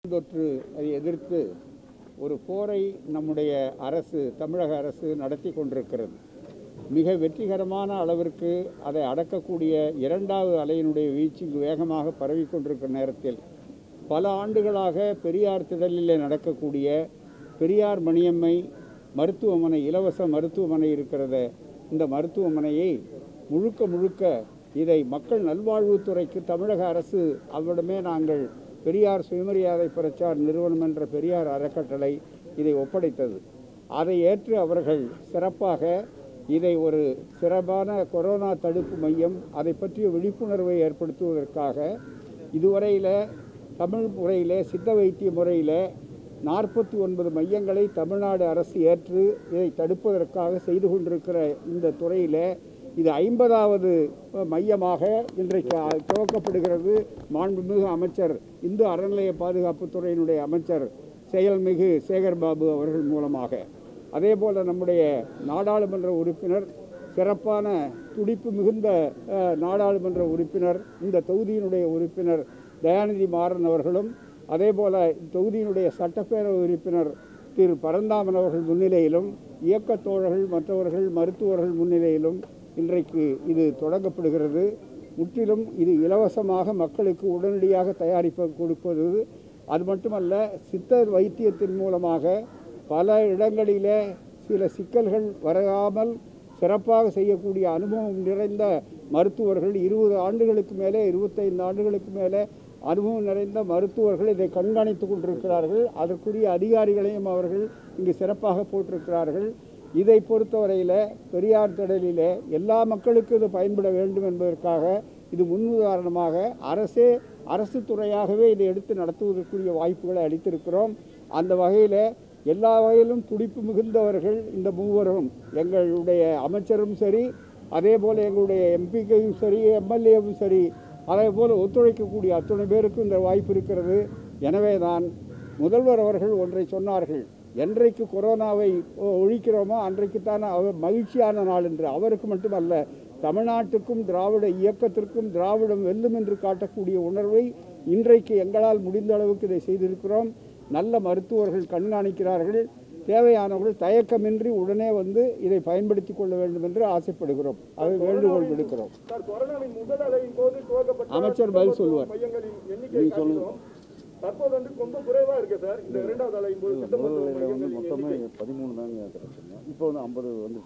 தொற்று அதை எதிர்த்து ஒரு போரை நம்முடைய அரசு தமிழக அரசு நடத்தி கொண்டிருக்கிறது மிக வெற்றிகரமான அளவிற்கு அதை அடக்கக்கூடிய இரண்டாவது அலையினுடைய வீச்சு இங்கு வேகமாக பரவி கொண்டிருக்கிற நேரத்தில் பல ஆண்டுகளாக பெரியார் திடலிலே நடக்கக்கூடிய பெரியார் மணியம்மை மருத்துவமனை இலவச மருத்துவமனை இருக்கிறத இந்த மருத்துவமனையை முழுக்க முழுக்க இதை மக்கள் நல்வாழ்வுத்துறைக்கு தமிழக அரசு அவரிடமே நாங்கள் பெரியார் சுயமரியாதை பிரச்சார நிறுவனம் என்ற பெரியார் அறக்கட்டளை இதை ஒப்படைத்தது அதை ஏற்று அவர்கள் சிறப்பாக இதை ஒரு சிறப்பான கொரோனா தடுப்பு மையம் அதை பற்றிய விழிப்புணர்வை ஏற்படுத்துவதற்காக இதுவரையில் தமிழ் முறையிலே சித்த வைத்திய முறையில் நாற்பத்தி ஒன்பது மையங்களை தமிழ்நாடு அரசு ஏற்று இதை தடுப்பதற்காக செய்து கொண்டிருக்கிற இந்த துறையில் இது ஐம்பதாவது மையமாக இன்றைக்கு அ- துவக்கப்படுகிறது மாண்புமிகு அமைச்சர் இந்து அறநிலைய பாதுகாப்புத் துறையினுடைய அமைச்சர் செயல்மிகு சேகர் பாபு அவர்கள் மூலமாக அதே போல் நம்முடைய நாடாளுமன்ற உறுப்பினர் சிறப்பான துடிப்பு மிகுந்த அஹ், நாடாளுமன்ற உறுப்பினர் இந்த தொகுதியினுடைய உறுப்பினர் தயாநிதி மாறன் அவர்களும் அதே போல் தொகுதியினுடைய சட்டப்பேரவை உறுப்பினர் திரு பரந்தாமன் அவர்கள் முன்னிலையிலும் இயக்கத் தோழர்கள் மற்றவர்கள் மருத்துவர்கள் முன்னிலையிலும் இன்றைக்கு இது தொடங்கப்படுகிறது முற்றிலும் இது இலவசமாக மக்களுக்கு உடனடியாக தயாரிப்பு கொடுப்பது அது மட்டுமல்ல சித்தர் வைத்தியத்தின் மூலமாக பல இடங்களிலே சில சிக்கல்கள் வராமல் சிறப்பாக செய்யக்கூடிய அனுபவம் நிறைந்த மருத்துவர்கள் இருபது ஆண்டுகளுக்கு மேலே இருபத்தைந்து ஆண்டுகளுக்கு மேலே அனுபவம் நிறைந்த மருத்துவர்கள் இதை கண்காணித்து கொண்டிருக்கிறார்கள் அதற்குரிய அதிகாரிகளையும் அவர்கள் இங்கு சிறப்பாக போட்டிருக்கிறார்கள் இதை பொறுத்தவரையில் பெரியார் திடலிலே எல்லா மக்களுக்கும் இது பயன்பட வேண்டும் என்பதற்காக இது முன்னுதாரணமாக அரசே அரசு துறையாகவே இதை எடுத்து நடத்துவதற்குரிய வாய்ப்புகளை அளித்திருக்கிறோம் அந்த வகையில் எல்லா வகையிலும் துடிப்பு மிகுந்தவர்கள் இந்த மூவரும் எங்களுடைய அமைச்சரும் சரி அதே போல் எங்களுடைய எம்பிக்கையும் சரி எம்எல்ஏவும் சரி அதே போல் ஒத்துழைக்கக்கூடிய அத்தனை பேருக்கும் இந்த வாய்ப்பு இருக்கிறது எனவே தான் முதல்வர் அவர்கள் ஒன்றை சொன்னார்கள் என்றைக்கு கொரோனாவை ஒ- ஒழிக்கிறோமோ அன்றைக்கு தான் அவர் மகிழ்ச்சியான நாள் என்று அவருக்கு மட்டுமல்ல தமிழ்நாட்டுக்கும் திராவிட இயக்கத்திற்கும் திராவிடம் வெல்லும் என்று காட்டக்கூடிய உணர்வை இன்றைக்கு எங்களால் முடிந்த அளவுக்கு இதை செய்திருக்கிறோம் நல்ல மருத்துவர்கள் கண்காணிக்கிறார்கள் தேவையானவர்கள் தயக்கமின்றி உடனே வந்து இதை பயன்படுத்தி கொள்ள வேண்டும் என்று ஆசைப்படுகிறோம் அதை வேண்டுகோள் விடுக்கிறோம் சார் கொரோனாவின் முதல் அலையின் போது துவக்கப்பட்ட அமைச்சர் பதில் சொல்லுவார். மையங்களின் எண்ணிக்கை காட்டிலும் தற்போது வந்து ரொம்ப குறைவா இருக்கு சார் இந்த இரண்டாவது அலையின் போது சித்த மருத்துவ முதல்ல வந்து மையங்களின் மொத்தமே எண்ணிக்கை. பதிமூணு தாங்க கிடைச்சிருந்தோம் இப்போ வந்து ஐம்பது வந்து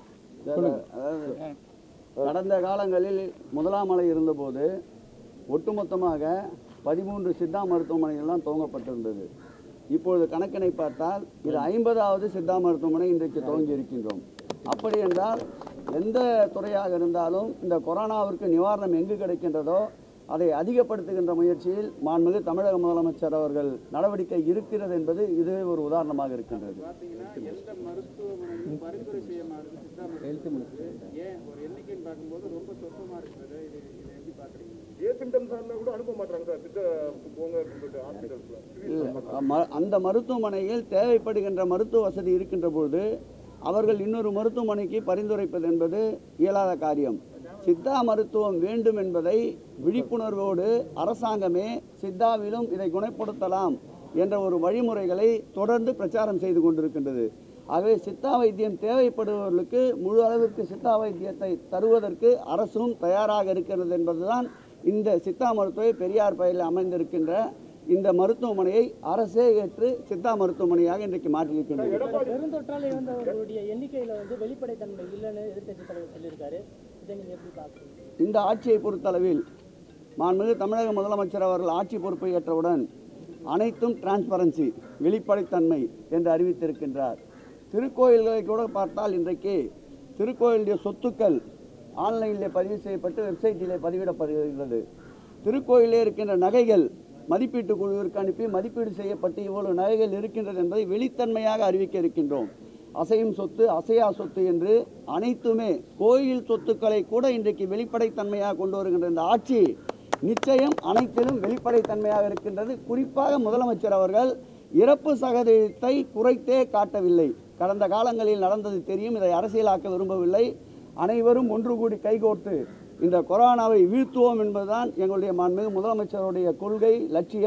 அதாவது கடந்த காலங்களில் முதலாம் அலை இருந்தபோது ஒட்டுமொத்தமாக பதிமூன்று சித்தா மருத்துவமனைகள்லாம் துவங்கப்பட்டிருந்தது இப்பொழுது கணக்கினை பார்த்தால் இது ஐம்பதாவது சித்தா மருத்துவமனை இன்றைக்கு துவங்கி இருக்கின்றோம் அப்படி என்றால் எந்த துறையாக இருந்தாலும் இந்த கொரோனாவிற்கு நிவாரணம் எங்கு கிடைக்கின்றதோ அதை அதிகப்படுத்துகின்ற முயற்சியில் மாண்புமிகு தமிழக முதலமைச்சர் அவர்கள் நடவடிக்கை இருக்கிறது என்பது இது ஒரு உதாரணமாக இருக்கின்றது பார்த்தீங்கன்னா எந்த மருத்துவமனையும் பரிந்துரை செய்ய மாட்டேங்குது சித்தா மருத்துவமனைக்கு ஏன் ஒரு எண்ணிக்கைன்னு பார்க்கும்போது ரொம்ப சொற்பமாக இருக்கிறது இது இதை எப்படி பார்க்குறீங்க ஏ சிம்டம்ஸ் இருந்தா கூட அனுப்ப மாட்டாங்க சார் சித்த போங்க அப்படின்னு சொல்லிட்டு ஹாஸ்பிட்டல்ஸ்ல இல்ல, ம- அந்த மருத்துவமனையில் தேவைப்படுகின்ற மருத்துவ வசதி இருக்கின்ற பொழுது அவர்கள் இன்னொரு மருத்துவமனைக்கு பரிந்துரைப்பது என்பது இயலாத காரியம் சித்தா மருத்துவம் வேண்டும் என்பதை விழிப்புணர்வோடு அரசாங்கமே சித்தாவிலும் இதை குணப்படுத்தலாம் என்ற ஒரு வழிமுறைகளை தொடர்ந்து பிரச்சாரம் செய்து கொண்டிருக்கின்றது ஆகவே சித்தா வைத்தியம் தேவைப்படுபவர்களுக்கு முழு அளவிற்கு சித்தா வைத்தியத்தை தருவதற்கு அரசும் தயாராக இருக்கிறது என்பதுதான் இந்த சித்தா மருத்துவ பெரியார் பயிரில் அமைந்திருக்கின்ற இந்த மருத்துவமனையை அரசே ஏற்று சித்தா மருத்துவமனையாக இன்றைக்கு மாற்றியிருக்கின்றது பெருந்தொற்றால் இறந்தவர்களுடைய எண்ணிக்கையில வந்து வெளிப்படைத்தன்மை இல்லைன்னு எதிர்க்கட்சி தலைவர் சொல்லியிருக்காரு இதை நீங்க எப்படி பார்க்குறீங்க இந்த ஆட்சியை பொறுத்தளவில் மாண்புமிகு தமிழக முதலமைச்சர் அவர்கள் ஆட்சி பொறுப்பை ஏற்றவுடன் அனைத்தும் டிரான்ஸ்பரன்சி வெளிப்படைத்தன்மை என்று அறிவித்திருக்கின்றார் திருக்கோயில்களை கூட பார்த்தால் இன்றைக்கு திருக்கோயிலுடைய சொத்துக்கள் ஆன்லைனில் பதிவு செய்யப்பட்டு வெப்சைட்டிலே பதிவிடப்படுகிறது திருக்கோயிலே இருக்கின்ற நகைகள் மதிப்பீட்டு குழுவிற்கு அனுப்பி மதிப்பீடு செய்யப்பட்டு இவ்வளவு நகைகள் இருக்கின்றது என்பதை வெளித்தன்மையாக அறிவிக்க இருக்கின்றோம் அசையும் சொத்து அசையா சொத்து என்று அனைத்துமே கோயில் சொத்துக்களை கூட இன்றைக்கு வெளிப்படைத்தன்மையாக கொண்டு வருகின்ற இந்த ஆட்சி நிச்சயம் அனைத்திலும் வெளிப்படைத்தன்மையாக இருக்கின்றது குறிப்பாக முதலமைச்சர் அவர்கள் இறப்பு சதவீதத்தை குறைத்தே காட்டவில்லை கடந்த காலங்களில் நடந்தது தெரியும் இதை அரசியலாக்க விரும்பவில்லை அனைவரும் ஒன்று கூடி கைகோர்த்து இந்த கொரோனாவை வீழ்த்துவோம் என்பதுதான் எங்களுடைய மாண்புமிகு முதலமைச்சருடைய கொள்கை லட்சியம்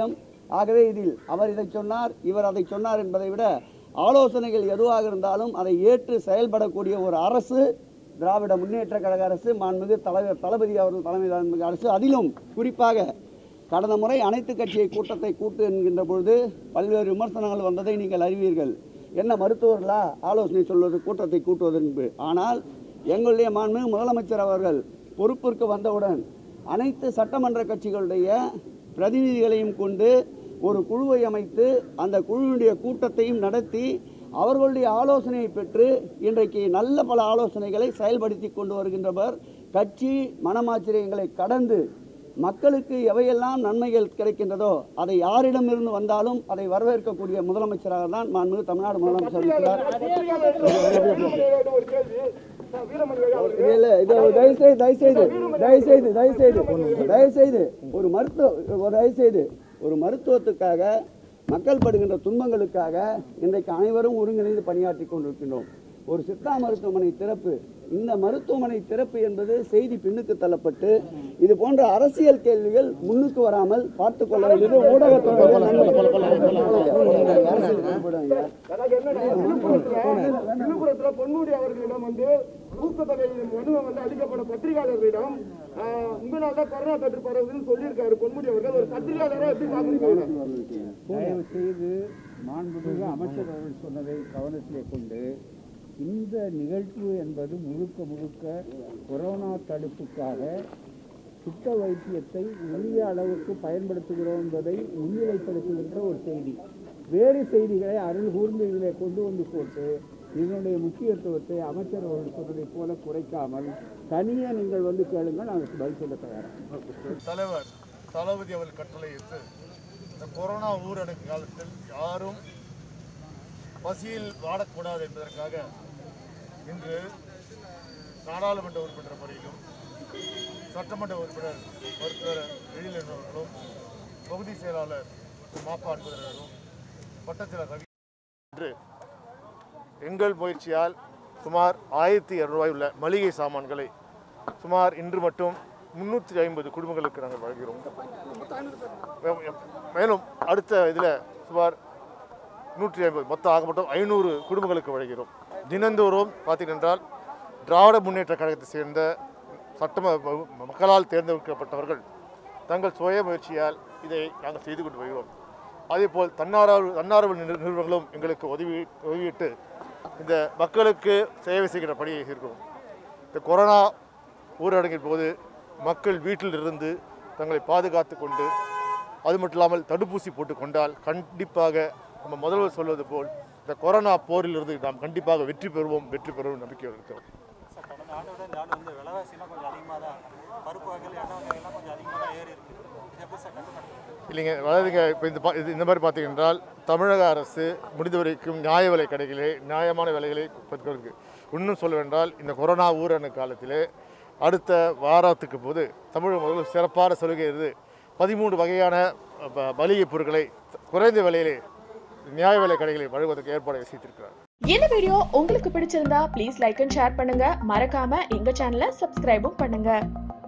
ஆகவே இதில் அவர் இதை சொன்னார் இவர் அதை சொன்னார் என்பதை விட ஆலோசனைகள் எதுவாக இருந்தாலும் அதை ஏற்று செயல்படக்கூடிய ஒரு அரசு திராவிட முன்னேற்ற கழக அரசு மாண்புமிகு தலைவர் தளபதி அவர்கள் தலைமையிலான அரசு அதிலும் குறிப்பாக கடந்த முறை அனைத்து கட்சியை கூட்டத்தை கூட்டு என்கின்ற பொழுது பல்வேறு விமர்சனங்கள் வந்ததை நீங்கள் அறிவீர்கள் என்ன மருத்துவர்களா ஆலோசனை சொல்வது கூட்டத்தை கூட்டுவது என்று ஆனால் எங்களுடைய மாண்புமிகு முதலமைச்சர் அவர்கள் பொறுப்பிற்கு வந்தவுடன் அனைத்து சட்டமன்ற கட்சிகளுடைய பிரதிநிதிகளையும் கொண்டு ஒரு குழுவை அமைத்து அந்த குழுவினுடைய கூட்டத்தையும் நடத்தி அவர்களுடைய ஆலோசனையை பெற்று இன்றைக்கு நல்ல பல ஆலோசனைகளை செயல்படுத்தி கொண்டு வருகின்றவர் கட்சி மனமாச்சரியங்களை கடந்து மக்களுக்கு எவையெல்லாம் நன்மைகள் கிடைக்கின்றதோ அதை யாரிடமிருந்து வந்தாலும் அதை வரவேற்கக்கூடிய முதலமைச்சராக தான் மாண்புமிகு தமிழ்நாடு முதலமைச்சர் இருக்கிறார் ஒரு கேள்வி சார், வீரமணி ஐயா அவர்கள் இல்ல இது தயவுசெய்து தயவுசெய்து தயவுசெய்து தயவுசெய்து தயவுசெய்து ஒரு மருத்துவ ஒரு தயவுசெய்து ஒரு மருத்துவத்துக்காக மக்கள் படுகின்ற துன்பங்களுக்காக இன்றைக்கு அனைவரும் ஒருங்கிணைந்து பணியாற்றி கொண்டிருக்கின்றோம் ஒரு சித்தா மருத்துவமனை திறப்பு இந்த மருத்துவமனை திறப்பு என்பது செய்தி பின்னுக்கு தள்ளப்பட்டு இது போன்ற அரசியல் கேள்விகள் முன்னுக்கு வராமல் பார்த்துக் கொள்ள வேண்டியது ஊடகத்துறை அரசியல் ஈடுபடுவாங்க. அதாவது என்னன்னா, விழுப்புரத்துல விழுப்புரத்துல பொன்முடி அவர்களிடம் வந்து ஊக்கத்தொகை மனுவை வந்து அளிக்கப்பட பத்திரிகையாளர்களிடம் ஆஹ், உங்களால தான் கொரோனா தொற்று பரவுதுன்னு சொல்லியிருக்காரு பொன்முடி அவர்கள் ஒரு பத்திரிகையாளரா எப்படி பாக்குறீங்க தயவு செய்து மாண்புமிகு அமைச்சர் அவர்கள் சொன்னதை கவனத்திலே கொண்டு இந்த நிகழ்வு என்பது முழுக்க முழுக்க கொரோனா தடுப்புக்காக சித்த வைத்தியத்தை உரிய அளவுக்கு பயன்படுத்துகிறோம் என்பதை முன்னிலைப்படுத்துகின்ற ஒரு செய்தி வேறு செய்திகளை அருள் கூர்ந்து இதிலே கொண்டு வந்து போட்டு இதனுடைய முக்கியத்துவத்தை அமைச்சர் அவர்கள் சொன்னதைப் போல குறைக்காமல் தனியே நீங்கள் வந்து கேளுங்கள் நான் அதுக்கு பதில் சொல்ல தயாராக தலைவர் தளபதி அவர்கள் கட்டளையிட்டு இந்த கொரோனா ஊரடங்கு காலத்தில் யாரும் பசியில் வாடக்கூடாது என்பதற்காக இன்று நாடாளுமன்ற உறுப்பினர் முறையிலும் சட்டமன்ற உறுப்பினர் மருத்துவர் எழில் என்பவர்களும் தொகுதி செயலாளர் மாப்பா என்பவர்களும் வட்டச்செயலர் ரவி இன்று எங்கள் முயற்சியால் சுமார் ஆயிரத்தி இரநூறுவாய் உள்ள மளிகை சாமான்களை சுமார் இன்று மட்டும் முந்நூற்றி ஐம்பது குடும்பங்களுக்கு நாங்கள் வழங்குகிறோம் மே- மேலும் அடுத்த இதில் சுமார் நூற்றி ஐம்பது மொத்தம் ஆக மொத்தம் ஐநூறு குடும்பங்களுக்கு வழங்குகிறோம் தினந்தோறும் பார்த்தீங்கன்றால் திராவிட முன்னேற்ற கழகத்தை சேர்ந்த சட்டம ம- மக்களால் தேர்ந்தெடுக்கப்பட்டவர்கள் தங்கள் சுய முயற்சியால் இதை நாங்கள் செய்து கொண்டு வருகிறோம் அதேபோல் தன்னார்வ தன்னார்வ நிறு- நிறுவனங்களும் எங்களுக்கு உதவி உதவியிட்டு இந்த மக்களுக்கு சேவை செய்கிற பணியை இருக்கிறோம் இந்த கொரோனா ஊரடங்கின் போது மக்கள் வீட்டில் இருந்து தங்களை பாதுகாத்து கொண்டு அது மட்டும் இல்லாமல் தடுப்பூசி போட்டு கொண்டால் கண்டிப்பாக நம்ம முதல்வர் சொல்வது போல் இந்த கொரோனா போரிலிருந்து நாம் கண்டிப்பாக வெற்றி பெறுவோம் வெற்றி பெறுவோம் நம்பிக்கையோடு இருக்கிறோம் சார் கடந்த ஆண்டோட இந்த ஆண்டு வந்து விலைவாசிலாம் கொஞ்சம் அதிகமாக தான் பருப்பு வகைகள் எண்ணெய் வகைகள்லாம் கொஞ்சம் அதிகமாக தான் ஏறி இருக்கு இது எப்படி சார் கட்டுப்படுத்தும் இல்லைங்க அதாவதுங்க இப்போ இந்த பா- இது இந்த மாதிரி பார்த்தீங்கன்றால் தமிழக அரசு முடிந்த வரைக்கும் நியாய விலை கடைகளே நியாயமான விலைகளை பெற்றுக்கு இன்னும் சொல்லுவென்றால் இந்த கொரோனா ஊரடங்கு காலத்திலே அடுத்த வாரத்துக்கு போது தமிழக முதல்வர் சிறப்பான சலுகை இருந்து பதிமூன்று வகையான ப- மளிகை பொருட்களை குறைந்த விலையிலே நியாய விலை கடைகளை வழங்குவதற்கு ஏற்பாடு செய்திருக்கிறார் இந்த வீடியோ உங்களுக்கு பிடிச்சிருந்தா ப்ளீஸ் லைக் அண்ட் ஷேர் பண்ணுங்க மறக்காம எங்க சேனலை சப்ஸ்கிரைபும் பண்ணுங்க